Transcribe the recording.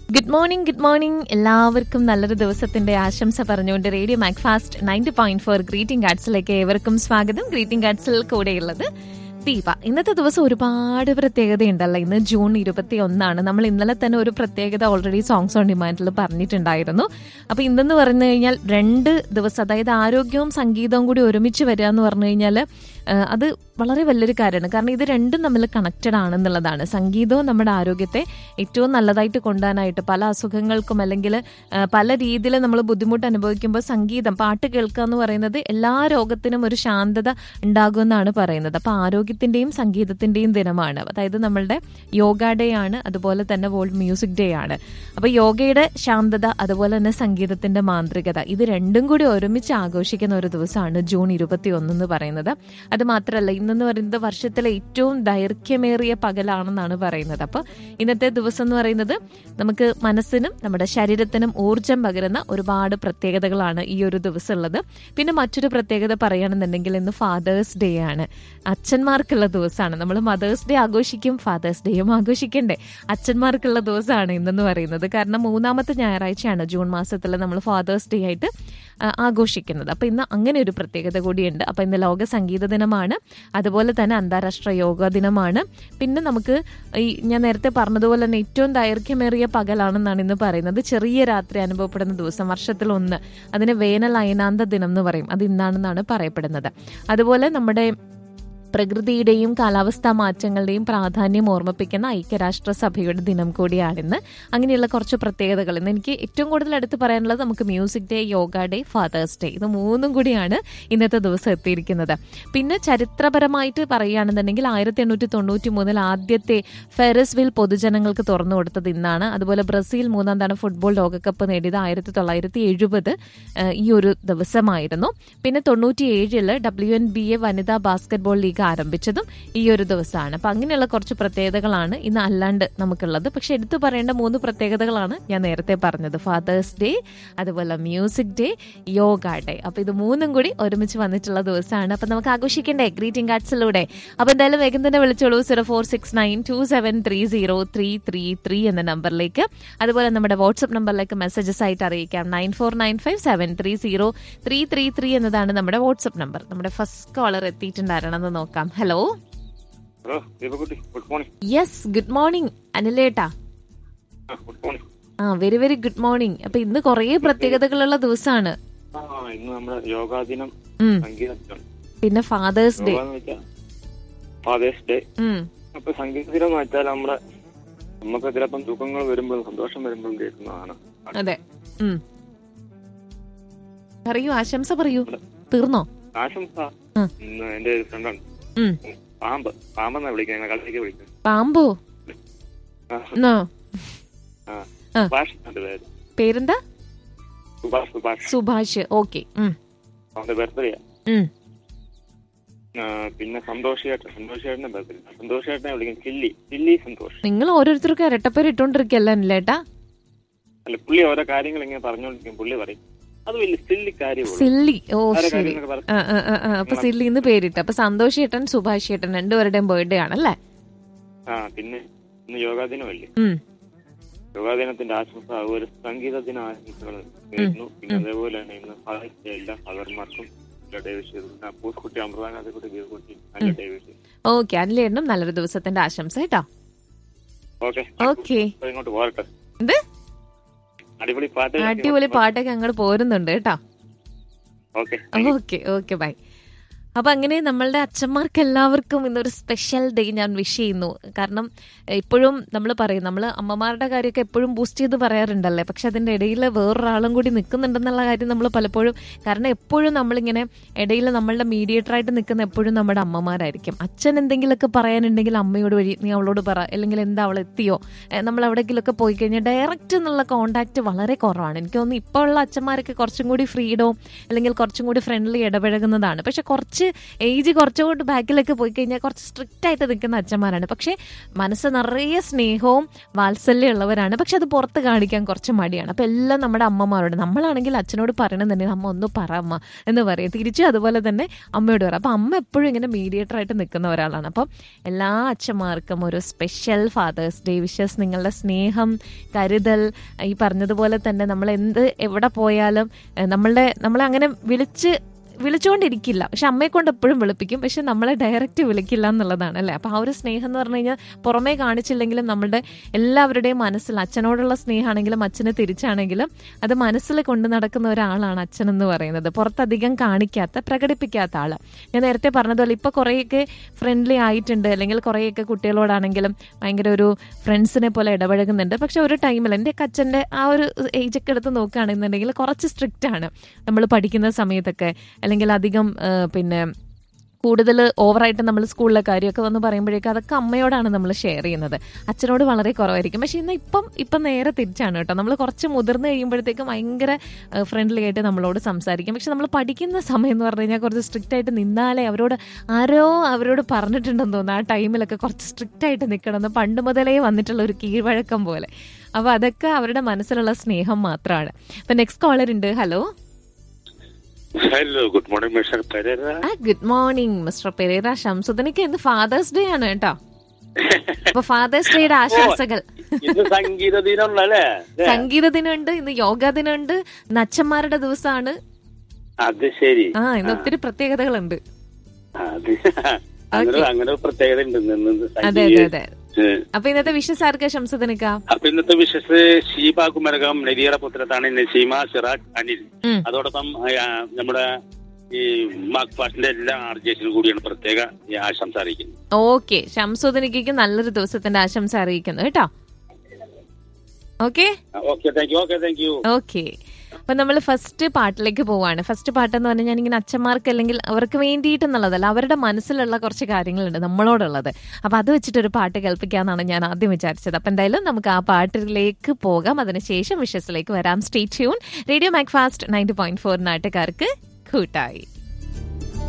Good morning good morning എല്ലാവർക്കും നല്ലൊരു ദിവസത്തിന്റെ ആശംസ പറഞ്ഞുകൊണ്ട് radio Macfast ninety point four greeting കാർഡ്സിലേക്ക് ഏവർക്കും സ്വാഗതം ഗ്രീറ്റിംഗ് കാർഡ്സിൽ കൂടെയുള്ളത് ദീപ ഇന്നത്തെ ദിവസം ഒരുപാട് പ്രത്യേകതയുണ്ടല്ലോ ഇന്ന് ജൂൺ ഇരുപത്തി ഒന്നാണ് നമ്മൾ ഇന്നലെ തന്നെ ഒരു പ്രത്യേകത ഓൾറെഡി സോങ്സ് ഓൺ ഡിമാൻഡിൽ പറഞ്ഞിട്ടുണ്ടായിരുന്നു അപ്പൊ ഇന്നെന്ന് പറഞ്ഞു കഴിഞ്ഞാൽ രണ്ട് ദിവസം അതായത് ആരോഗ്യവും സംഗീതവും കൂടി ഒരുമിച്ച് വരിക എന്ന് പറഞ്ഞു കഴിഞ്ഞാൽ അത് വളരെ വലിയൊരു കാര്യമാണ് കാരണം ഇത് രണ്ടും തമ്മിൽ കണക്റ്റഡ് ആണെന്നുള്ളതാണ് സംഗീതവും നമ്മുടെ ആരോഗ്യത്തെ ഏറ്റവും നല്ലതായിട്ട് കൊണ്ടുപോകാനായിട്ട് പല അസുഖങ്ങൾക്കും അല്ലെങ്കിൽ ആ, പല രീതിയിൽ നമ്മൾ ബുദ്ധിമുട്ട് അനുഭവിക്കുമ്പോൾ സംഗീതം പാട്ട് കേൾക്കുക എന്ന് പറയുന്നത് എല്ലാ രോഗത്തിനും ഒരു ശാന്തത ഉണ്ടാകുമെന്നാണ് പറയുന്നത് അപ്പൊ ആരോഗ്യത്തിന്റെയും സംഗീതത്തിന്റെയും ദിനമാണ് അതായത് നമ്മളുടെ യോഗ ഡേ ആണ് അതുപോലെ തന്നെ വേൾഡ് മ്യൂസിക് ഡേ ആണ് അപ്പൊ യോഗയുടെ ശാന്തത അതുപോലെ തന്നെ സംഗീതത്തിന്റെ മാന്ത്രികത ഇത് രണ്ടും കൂടി ഒരുമിച്ച് ആഘോഷിക്കുന്ന ഒരു ദിവസമാണ് ജൂൺ ഇരുപത്തി ഒന്ന് എന്ന് പറയുന്നത് അത് മാത്രമല്ല ഇന്നെന്ന് പറയുന്നത് വർഷത്തിലെ ഏറ്റവും ദൈർഘ്യമേറിയ പകലാണെന്നാണ് പറയുന്നത് അപ്പൊ ഇന്നത്തെ ദിവസം എന്ന് പറയുന്നത് നമുക്ക് മനസ്സിനും നമ്മുടെ ശരീരത്തിനും ഊർജം പകരുന്ന ഒരുപാട് പ്രത്യേകതകളാണ് ഈ ഒരു ദിവസം ഉള്ളത് പിന്നെ മറ്റൊരു പ്രത്യേകത പറയുകയാണെന്നുണ്ടെങ്കിൽ ഇന്ന് ഫാദേഴ്സ് ഡേ ആണ് അച്ഛന്മാർക്കുള്ള ദിവസമാണ് നമ്മൾ മദേഴ്സ് ഡേ ആഘോഷിക്കും ഫാദേഴ്സ് ഡേയും ആഘോഷിക്കണ്ടേ അച്ഛന്മാർക്കുള്ള ദിവസമാണ് ഇന്നെന്ന് പറയുന്നത് കാരണം മൂന്നാമത്തെ ഞായറാഴ്ചയാണ് ജൂൺ മാസത്തിൽ നമ്മൾ ഫാദേഴ്സ് ഡേ ആയിട്ട് ആ, ആഘോഷിക്കുന്നത് അപ്പൊ ഇന്ന് അങ്ങനെ ഒരു പ്രത്യേകത കൂടിയുണ്ട് അപ്പൊ ഇന്ന് ലോക സംഗീത ദിനമാണ് അതുപോലെ തന്നെ അന്താരാഷ്ട്ര യോഗ ദിനമാണ് പിന്നെ നമുക്ക് ഈ ഞാൻ നേരത്തെ പറഞ്ഞതുപോലെ തന്നെ ഏറ്റവും ദൈർഘ്യമേറിയ പകലാണെന്നാണ് ഇന്ന് പറയുന്നത് ചെറിയ രാത്രി അനുഭവപ്പെടുന്ന ദിവസം വർഷത്തിൽ ഒന്ന് അതിന് വേനൽ അയനാന്ത ദിനം എന്ന് പറയും അത് ഇന്നാണെന്നാണ് പറയപ്പെടുന്നത് അതുപോലെ നമ്മുടെ പ്രകൃതിയുടെയും കാലാവസ്ഥാ മാറ്റങ്ങളുടെയും പ്രാധാന്യം ഓർമ്മിപ്പിക്കുന്ന ഐക്യരാഷ്ട്രസഭയുടെ ദിനം കൂടിയാണിന്ന് അങ്ങനെയുള്ള കുറച്ച് പ്രത്യേകതകൾ ഇന്ന് എനിക്ക് ഏറ്റവും കൂടുതൽ എടുത്ത് പറയാനുള്ളത് നമുക്ക് music day yoga day father's day ഇത് മൂന്നും കൂടിയാണ് ഇന്നത്തെ ദിവസം എത്തിയിരിക്കുന്നത് പിന്നെ ചരിത്രപരമായിട്ട് പറയുകയാണെന്നുണ്ടെങ്കിൽ ആയിരത്തി എണ്ണൂറ്റി തൊണ്ണൂറ്റി മൂന്നിൽ ആദ്യത്തെ ഫെറസ് വീൽ പൊതുജനങ്ങൾക്ക് തുറന്നു കൊടുത്തത് ഇന്നാണ് അതുപോലെ ബ്രസീൽ മൂന്നാം തവണ ഫുട്ബോൾ ലോകകപ്പ് നേടിയത് ആയിരത്തി തൊള്ളായിരത്തി എഴുപത് ഈ ഒരു ദിവസമായിരുന്നു പിന്നെ തൊണ്ണൂറ്റി ഏഴില് ഡബ്ല്യു എൻ ബി എ വനിതാ ബാസ്കറ്റ്ബോൾ ലീഗ് ആരംഭിച്ചതും ഈ ഒരു ദിവസമാണ് അപ്പൊ അങ്ങനെയുള്ള കുറച്ച് പ്രത്യേകതകളാണ് ഇന്ന് അല്ലാണ്ട് നമുക്കുള്ളത് പക്ഷെ എടുത്തു പറയേണ്ട മൂന്ന് പ്രത്യേകതകളാണ് ഞാൻ നേരത്തെ പറഞ്ഞത് ഫാദേഴ്സ് ഡേ അതുപോലെ മ്യൂസിക് ഡേ യോഗ ഡേ അപ്പൊ ഇത് മൂന്നും കൂടി ഒരുമിച്ച് വന്നിട്ടുള്ള ദിവസമാണ് അപ്പൊ നമുക്ക് ആഘോഷിക്കണ്ടേ ഗ്രീറ്റിംഗ് കാർഡ്സിലൂടെ അപ്പൊ എന്തായാലും വേഗം തന്നെ വിളിച്ചോളൂ zero four six nine two seven three zero three three three എന്ന നമ്പറിലേക്ക് അതുപോലെ നമ്മുടെ വാട്സ്ആപ്പ് നമ്പറിലേക്ക് മെസ്സേജസ് ആയിട്ട് അറിയിക്കാം nine four nine five seven three zero three three three എന്നതാണ് നമ്മുടെ വാട്സ്ആപ്പ് നമ്പർ നമ്മുടെ ഫസ്റ്റ് കോളർ എത്തിയിട്ടുണ്ടായിരുന്നെന്ന് നോക്കാം ഹലോ ഹലോ ദീപകുട്ടി good morning yes good morning അനിലേട്ടാ good morning ah very very good morning അപ്പൊ ഇന്ന് കുറേ പ്രത്യേകതകളുള്ള ദിവസമാണ് ആ ഇന്ന് നമ്മുടെ യോഗാ ദിനം ഉം. സംഗീത ദിനം പിന്നെ ഫാദേഴ്സ് ഡേ യോഗ എന്ന് വെച്ചാൽ ഫാദേഴ്സ് ഡേ ഉം അപ്പൊ സംഗീത ദിനം എന്ന് വെച്ചാൽ നമ്മുടെ നമുക്ക് ചിലപ്പം ദുഃഖങ്ങൾ വരുമ്പോഴും സന്തോഷം വരുമ്പോഴും കേൾക്കുന്നതാണ് അതെ ഉം പറയൂ ആശംസ പറയൂ തീർന്നോ ആശംസ ആ. ഇന്ന് എന്റെ ഒരു ഫ്രണ്ടാണ് ഉം പാമ്പ് പാമ്പെന്നാ വിളിക്കുന്നത് കളിലേക്ക് വിളിക്കുന്നത് പാമ്പോ ആ, നോ ആ. ആ. സുഭാഷ് എന്റെ പേര് പേരെന്താ സുഭാഷ് സുഭാഷ് സുഭാഷ് ഓക്കെ അവന്റെ ബർത്ത്ഡേ ഉം പിന്നെ സന്തോഷേട്ടൻ സന്തോഷേട്ടന്റെ ബർത്ത്ഡേ സന്തോഷേട്ടനെ വിളിക്കുന്നത് ചില്ലി ചില്ലി സന്തോഷ് നിങ്ങൾ ഓരോരുത്തർക്കും ഇരട്ടപ്പേര് ഇട്ടോണ്ടിരിക്കല്ല അനിലേട്ടാ അല്ല പുള്ളി ഓരോ കാര്യങ്ങൾ ഇങ്ങനെ പറഞ്ഞുകൊണ്ടിരിക്കും പുള്ളി പറയും അത് വലിയ സില്ലി കാര്യമുള്ളൂ സില്ലി ഓ ഓരോ ശരി കാര്യങ്ങൾ പറ- ആ, ആ, ആ, ആ, അപ്പൊ സില്ലി എന്ന് പേരിട്ട് അപ്പൊ സന്തോഷ് ഏട്ടൻ സുഭാഷ് ഏട്ടൻ രണ്ടുപേരുടെയും ബർത്ത്ഡേ ആണല്ലേ ആ പിന്നെ ഇന്ന് യോഗാ ദിനമല്ലേ ഉം യോഗാ ദിനത്തിന്റെ ആശംസ അതുപോലെ സംഗീത ദിന ആശംസകൾ നേരുന്നു പിന്നെ അതേപോലെ തന്നെ ഇന്ന് സഹായിച്ച എല്ലാ ഫാദർമാർക്കും നല്ല ഡേ വിഷ് ചെയ്തു പൂസ്കുട്ടി അമൃതാനാഥക്കുട്ടി ദീപകുട്ടി നല്ല ഡേ വിഷ് ചെയ്തു ഓക്കെ അനിലേട്ടനും നല്ലൊരു ദിവസത്തിന്റെ ആശംസ കേട്ടോ ഓക്കെ ഓക്കെ ഇങ്ങോട്ട് പോരട്ടെ എന്ത് അടിപൊളി പാട്ട് അടിപൊളി പാട്ടൊക്കെ അങ്ങോട്ട് പോരുന്നുണ്ട് കേട്ടോ ഓക്കെ ഓക്കെ ഓക്കെ ബൈ അപ്പൊ അങ്ങനെ നമ്മളുടെ അച്ഛന്മാർക്ക് എല്ലാവർക്കും ഇന്നൊരു സ്പെഷ്യൽ ഡേ ഞാൻ വിഷ് ചെയ്യുന്നു കാരണം എപ്പോഴും നമ്മൾ പറയും നമ്മൾ അമ്മമാരുടെ കാര്യമൊക്കെ എപ്പോഴും ബൂസ്റ്റ് ചെയ്ത് പറയാറുണ്ടല്ലേ പക്ഷെ അതിന്റെ ഇടയിൽ വേറൊരാളും കൂടി നിൽക്കുന്നുണ്ടെന്നുള്ള കാര്യം നമ്മൾ പലപ്പോഴും കാരണം എപ്പോഴും നമ്മളിങ്ങനെ ഇടയിൽ നമ്മളുടെ മീഡിയേറ്റർ ആയിട്ട് നിൽക്കുന്ന എപ്പോഴും നമ്മുടെ അമ്മമാരായിരിക്കും അച്ഛൻ എന്തെങ്കിലുമൊക്കെ പറയാനുണ്ടെങ്കിൽ അമ്മയോട് വഴി നീ അവളോട് പറ അല്ലെങ്കിൽ എന്താ അവൾ എത്തിയോ ഏ, നമ്മൾ എവിടെയെങ്കിലുമൊക്കെ പോയി കഴിഞ്ഞാൽ ഡയറക്റ്റ് എന്നുള്ള കോണ്ടാക്ട് വളരെ കുറവാണ് എനിക്ക് തോന്നുന്നു ഇപ്പോൾ ഉള്ള അച്ഛന്മാരൊക്കെ കുറച്ചും കൂടി ഫ്രീഡവും അല്ലെങ്കിൽ കുറച്ചും കൂടി ഫ്രണ്ട്ലി ഇടപഴകുന്നതാണ് പക്ഷെ കുറച്ച് കുറച്ച് ഏജ് കുറച്ചുകൊണ്ട് ബാക്കിലൊക്കെ പോയി കഴിഞ്ഞാൽ കുറച്ച് സ്ട്രിക്റ്റ് ആയിട്ട് നിൽക്കുന്ന അച്ഛന്മാരാണ് പക്ഷെ മനസ്സ് നിറയെ സ്നേഹവും വാത്സല്യം ഉള്ളവരാണ് പക്ഷെ അത് പുറത്ത് കാണിക്കാൻ കുറച്ച് മടിയാണ് അപ്പൊ എല്ലാം നമ്മുടെ അമ്മമാരോട് നമ്മളാണെങ്കിൽ അച്ഛനോട് പറയണമെന്നുണ്ടെങ്കിൽ അമ്മ ഒന്ന് പറ അമ്മ എന്ന് പറയും തിരിച്ചും അതുപോലെ തന്നെ അമ്മയോട് പറയും അപ്പൊ അമ്മ എപ്പോഴും ഇങ്ങനെ മീഡിയേറ്റർ ആയിട്ട് നിൽക്കുന്ന ഒരാളാണ് അപ്പം എല്ലാ അച്ഛന്മാർക്കും ഒരു സ്പെഷ്യൽ ഫാദേഴ്സ് ഡേ വിഷസ് നിങ്ങളുടെ സ്നേഹം കരുതൽ ഈ പറഞ്ഞതുപോലെ തന്നെ നമ്മൾ എന്ത് എവിടെ പോയാലും ഏഹ്, നമ്മളുടെ നമ്മളെ അങ്ങനെ വിളിച്ച് വിളിച്ചുകൊണ്ടിരിക്കില്ല പക്ഷെ അമ്മയെ കൊണ്ട് എപ്പോഴും വിളിപ്പിക്കും പക്ഷെ നമ്മളെ ഡയറക്റ്റ് വിളിക്കില്ല എന്നുള്ളതാണ് അല്ലേ അപ്പൊ ആ ഒരു സ്നേഹം എന്ന് പറഞ്ഞു കഴിഞ്ഞാൽ പുറമേ കാണിച്ചില്ലെങ്കിലും നമ്മളുടെ എല്ലാവരുടെയും മനസ്സിൽ അച്ഛനോടുള്ള സ്നേഹമാണെങ്കിലും അച്ഛന് തിരിച്ചാണെങ്കിലും അത് മനസ്സിൽ കൊണ്ടു നടക്കുന്ന ഒരാളാണ് അച്ഛൻ എന്ന് പറയുന്നത് പുറത്തധികം കാണിക്കാത്ത പ്രകടിപ്പിക്കാത്ത ആള് ഞാൻ നേരത്തെ പറഞ്ഞതുപോലെ ഇപ്പൊ കുറേയൊക്കെ ഫ്രണ്ട്ലി ആയിട്ടുണ്ട് അല്ലെങ്കിൽ കുറേയൊക്കെ കുട്ടികളോടാണെങ്കിലും ഭയങ്കര ഒരു ഫ്രണ്ട്സിനെ പോലെ ഇടപഴകുന്നുണ്ട് പക്ഷെ ഒരു ടൈമിൽ എൻ്റെ അച്ഛൻ്റെ ആ ഒരു ഏജ് ഒക്കെ എടുത്ത് നോക്കുകയാണെന്നുണ്ടെങ്കിൽ കുറച്ച് സ്ട്രിക്റ്റ് ആണ് നമ്മൾ പഠിക്കുന്ന സമയത്തൊക്കെ അല്ലെങ്കിൽ അധികം ആ, പിന്നെ കൂടുതൽ ഓവറായിട്ട് നമ്മൾ സ്കൂളിലെ കാര്യമൊക്കെ വന്ന് പറയുമ്പോഴേക്കും അതൊക്കെ അമ്മയോടാണ് നമ്മൾ ഷെയർ ചെയ്യുന്നത് അച്ഛനോട് വളരെ കുറവായിരിക്കും പക്ഷെ ഇന്ന് ഇപ്പം ഇപ്പം നേരെ തിരിച്ചാണ് കേട്ടോ നമ്മൾ കുറച്ച് മുതിർന്ന് കഴിയുമ്പോഴത്തേക്കും ഭയങ്കര ഫ്രണ്ട്ലി ആയിട്ട് നമ്മളോട് സംസാരിക്കും പക്ഷെ നമ്മൾ പഠിക്കുന്ന സമയം എന്ന് പറഞ്ഞു കഴിഞ്ഞാൽ കുറച്ച് സ്ട്രിക്റ്റ് ആയിട്ട് നിന്നാലേ അവരോട് ആരോ അവരോട് പറഞ്ഞിട്ടുണ്ടെന്ന് തോന്നുന്നു ആ ടൈമിലൊക്കെ കുറച്ച് സ്ട്രിക്റ്റ് ആയിട്ട് നിൽക്കണമെന്ന് പണ്ട് മുതലേ വന്നിട്ടുള്ള ഒരു കീഴ്വഴക്കം പോലെ അപ്പൊ അതൊക്കെ അവരുടെ മനസ്സിലുള്ള സ്നേഹം മാത്രമാണ് അപ്പൊ നെക്സ്റ്റ് കോളർ ഉണ്ട് hello hello good morning mister Pereira ah good morning mister Pereira ഷംസുദനിക്ക് ഇന്ന് ഫാദേഴ്സ് ഡേ ആണ് കേട്ടോ അപ്പൊ ഫാദേഴ്സ് ഡേയുടെ ആശംസകൾ ഇന്ന് സംഗീത ദിനമുള്ളല്ലേ ല്ലേ? സംഗീത ദിനമുണ്ട് ഇന്ന് യോഗ ദിനമുണ്ട് ഇന്ന് അച്ഛന്മാരുടെ ദിവസമാണ് അത് ശരി ആ ഇന്ന് ഒത്തിരി പ്രത്യേകതകളുണ്ട് അത് അങ്ങനെ അങ്ങനെ ഒരു പ്രത്യേകത ഉണ്ട് ഇന്ന് ഇന്ന് അതെ സംഗീത അതെ അതെ അപ്പൊ ഇന്നത്തെ വിഷസ് ആർക്കാ ഷംസുദനിക്ക അപ്പൊ ഇന്നത്തെ വിശ്വസ് ഷീബ കുമരകം നദീറ പുത്രത്താണ് നസീമ സിറാജ് അനിൽ ഉം. അതോടൊപ്പം ആ, നമ്മുടെ ഈ മാക് പാട്ടിന്റെ എല്ലാ ആർജേഷനും കൂടിയാണ് പ്രത്യേക ഈ ആശംസ അറിയിക്കുന്നത് ഓക്കെ ഷംസുദനിക്ക് നല്ലൊരു ദിവസത്തിന്റെ ആശംസ അറിയിക്കുന്നു കേട്ടോ okay okay thank you okay thank you okay അപ്പൊ നമ്മൾ ഫസ്റ്റ് പാട്ടിലേക്ക് പോവാണ് ഫസ്റ്റ് പാട്ടെന്ന് പറഞ്ഞാൽ ഞാനിങ്ങനെ അച്ഛന്മാർക്ക് അല്ലെങ്കിൽ അവർക്ക് വേണ്ടിയിട്ടെന്നുള്ളതല്ല അവരുടെ മനസ്സിലുള്ള കുറച്ച് കാര്യങ്ങളുണ്ട് നമ്മളോടുള്ളത് അപ്പൊ അത് വെച്ചിട്ടൊരു പാട്ട് കേൾപ്പിക്കാന്നാണ് ഞാൻ ആദ്യം വിചാരിച്ചത് അപ്പൊ എന്തായാലും നമുക്ക് ആ പാട്ടിലേക്ക് പോകാം അതിനുശേഷം വിഷസിലേക്ക് വരാം stay tune radio Macfast ninety point four നാട്ടുകാർക്ക് കൂട്ടായി